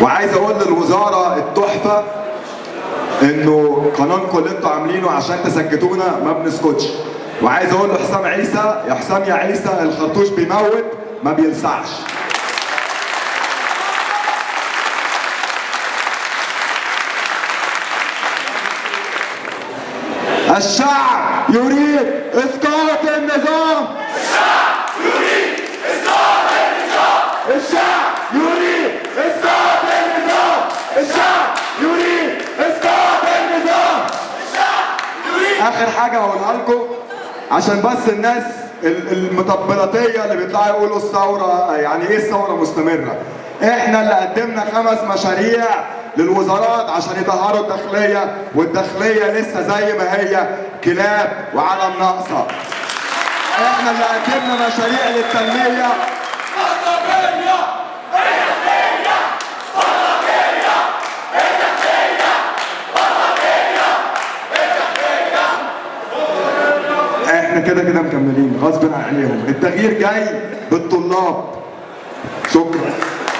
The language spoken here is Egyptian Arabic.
وعايز اقول للوزاره التحفه انه قانونكم اللي انتوا عاملينه عشان تسكتونا ما بنسكتش وعايز اقول لحسام عيسى يا حسام يا عيسى الخرطوش بيموت ما بيلسعش الشعب يريد اسقاط النظام الشعب يريد اسقاط النظام الشعب يريد اسقاط النظام الشعب يريد اسقاط النظام اخر حاجه هقولها لكم عشان بس الناس ال- المطبلاتيه اللي بيطلعوا يقولوا الثوره يعني ايه الثوره مستمره احنا اللي قدمنا خمس مشاريع للوزارات عشان يطهروا الداخليه والداخليه لسه زي ما هي كلاب وعلم ناقصه احنا اللي قدمنا مشاريع للتنميه احنا كده كده مكملين غصب عليهم التغيير جاي بالطلاب شكرا